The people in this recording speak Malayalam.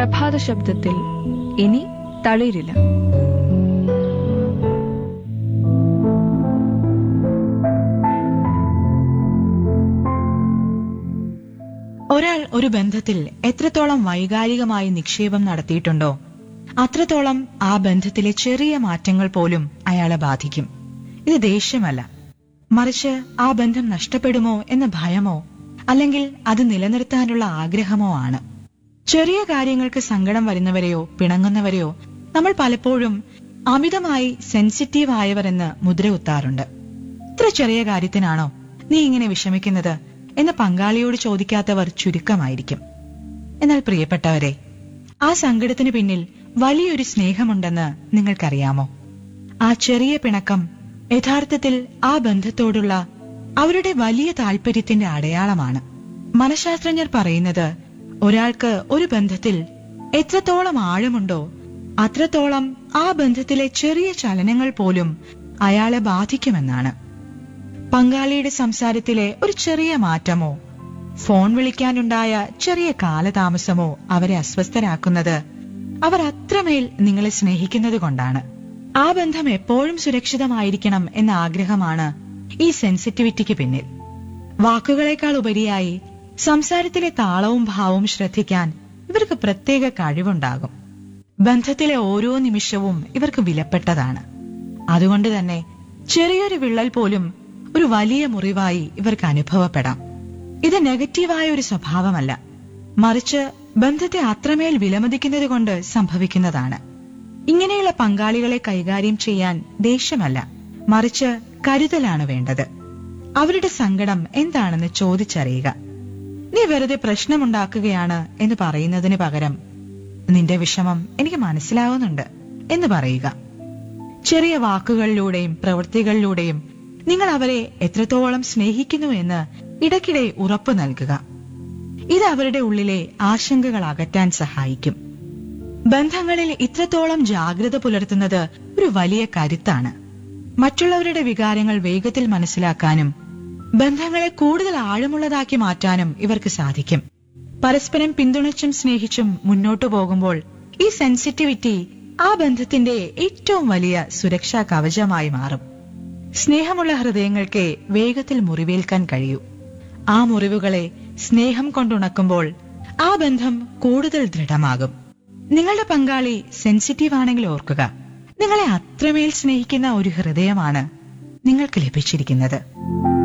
പ്രഭാത ശബ്ദത്തിൽ ഇനി തളിരില്ല ഒരാൾ ഒരു ബന്ധത്തിൽ എത്രത്തോളം വൈകാരികമായി നിക്ഷേപം നടത്തിയിട്ടുണ്ടോ അത്രത്തോളം ആ ബന്ധത്തിലെ ചെറിയ മാറ്റങ്ങൾ പോലും അയാളെ ബാധിക്കും ഇത് ദേഷ്യമല്ല മറിച്ച് ആ ബന്ധം നഷ്ടപ്പെടുമോ എന്ന ഭയമോ അല്ലെങ്കിൽ അത് നിലനിർത്താനുള്ള ആഗ്രഹമോ ആണ് ചെറിയ കാര്യങ്ങൾക്ക് സങ്കടം വരുന്നവരെയോ പിണങ്ങുന്നവരെയോ നമ്മൾ പലപ്പോഴും അമിതമായി സെൻസിറ്റീവ് ആയവരെന്ന് മുദ്ര കുത്താറുണ്ട് ഇത്ര ചെറിയ കാര്യത്തിനാണോ നീ ഇങ്ങനെ വിഷമിക്കുന്നത് എന്ന് പങ്കാളിയോട് ചോദിക്കാത്തവർ ചുരുക്കമായിരിക്കും എന്നാൽ പ്രിയപ്പെട്ടവരെ ആ സങ്കടത്തിന് പിന്നിൽ വലിയൊരു സ്നേഹമുണ്ടെന്ന് നിങ്ങൾക്കറിയാമോ ആ ചെറിയ പിണക്കം യഥാർത്ഥത്തിൽ ആ ബന്ധത്തോടുള്ള അവരുടെ വലിയ താല്പര്യത്തിന്റെ അടയാളമാണ് മനഃശാസ്ത്രജ്ഞർ പറയുന്നത് ഒരാൾക്ക് ഒരു ബന്ധത്തിൽ എത്രത്തോളം ആഴമുണ്ടോ അത്രത്തോളം ആ ബന്ധത്തിലെ ചെറിയ ചലനങ്ങൾ പോലും അയാളെ ബാധിക്കുമെന്നാണ് പങ്കാളിയുടെ സംസാരത്തിലെ ഒരു ചെറിയ മാറ്റമോ ഫോൺ വിളിക്കാനുണ്ടായ ചെറിയ കാലതാമസമോ അവരെ അസ്വസ്ഥരാക്കുന്നത് അവർ അത്രമേൽ നിങ്ങളെ സ്നേഹിക്കുന്നത് കൊണ്ടാണ് ആ ബന്ധം എപ്പോഴും സുരക്ഷിതമായിരിക്കണം എന്ന ആഗ്രഹമാണ് ഈ സെൻസിറ്റിവിറ്റിക്ക് പിന്നിൽ വാക്കുകളെക്കാൾ ഉപരിയായി സംസാരത്തിലെ താളവും ഭാവവും ശ്രദ്ധിക്കാൻ ഇവർക്ക് പ്രത്യേക കഴിവുണ്ടാകും ബന്ധത്തിലെ ഓരോ നിമിഷവും ഇവർക്ക് വിലപ്പെട്ടതാണ് അതുകൊണ്ട് തന്നെ ചെറിയൊരു വിള്ളൽ പോലും ഒരു വലിയ മുറിവായി ഇവർക്ക് അനുഭവപ്പെടാം ഇത് നെഗറ്റീവായ ഒരു സ്വഭാവമല്ല മറിച്ച് ബന്ധത്തെ അത്രമേൽ വിലമതിക്കുന്നത് കൊണ്ട് സംഭവിക്കുന്നതാണ് ഇങ്ങനെയുള്ള പങ്കാളികളെ കൈകാര്യം ചെയ്യാൻ ദേഷ്യമല്ല മറിച്ച് കരുതലാണ് വേണ്ടത് അവരുടെ സങ്കടം എന്താണെന്ന് ചോദിച്ചറിയുക നീ വെറുതെ പ്രശ്നമുണ്ടാക്കുകയാണ് എന്ന് പറയുന്നതിന് പകരം നിന്റെ വിഷമം എനിക്ക് മനസ്സിലാവുന്നുണ്ട് എന്ന് പറയുക ചെറിയ വാക്കുകളിലൂടെയും പ്രവൃത്തികളിലൂടെയും നിങ്ങൾ അവരെ എത്രത്തോളം സ്നേഹിക്കുന്നു എന്ന് ഇടയ്ക്കിടെ ഉറപ്പു നൽകുക ഇത് അവരുടെ ഉള്ളിലെ ആശങ്കകൾ അകറ്റാൻ സഹായിക്കും ബന്ധങ്ങളിൽ ഇത്രത്തോളം ജാഗ്രത പുലർത്തുന്നത് ഒരു വലിയ കരുത്താണ് മറ്റുള്ളവരുടെ വികാരങ്ങൾ വേഗത്തിൽ മനസ്സിലാക്കാനും ബന്ധങ്ങളെ കൂടുതൽ ആഴമുള്ളതാക്കി മാറ്റാനും ഇവർക്ക് സാധിക്കും പരസ്പരം പിന്തുണച്ചും സ്നേഹിച്ചും മുന്നോട്ടു പോകുമ്പോൾ ഈ സെൻസിറ്റിവിറ്റി ആ ബന്ധത്തിന്റെ ഏറ്റവും വലിയ സുരക്ഷാ കവചമായി മാറും സ്നേഹമുള്ള ഹൃദയങ്ങൾക്ക് വേഗത്തിൽ മുറിവേൽക്കാൻ കഴിയൂ ആ മുറിവുകളെ സ്നേഹം കൊണ്ടുണക്കുമ്പോൾ ആ ബന്ധം കൂടുതൽ ദൃഢമാകും നിങ്ങളുടെ പങ്കാളി സെൻസിറ്റീവ് ആണെങ്കിൽ ഓർക്കുക നിങ്ങളെ അത്രമേൽ സ്നേഹിക്കുന്ന ഒരു ഹൃദയമാണ് നിങ്ങൾക്ക് ലഭിച്ചിരിക്കുന്നത്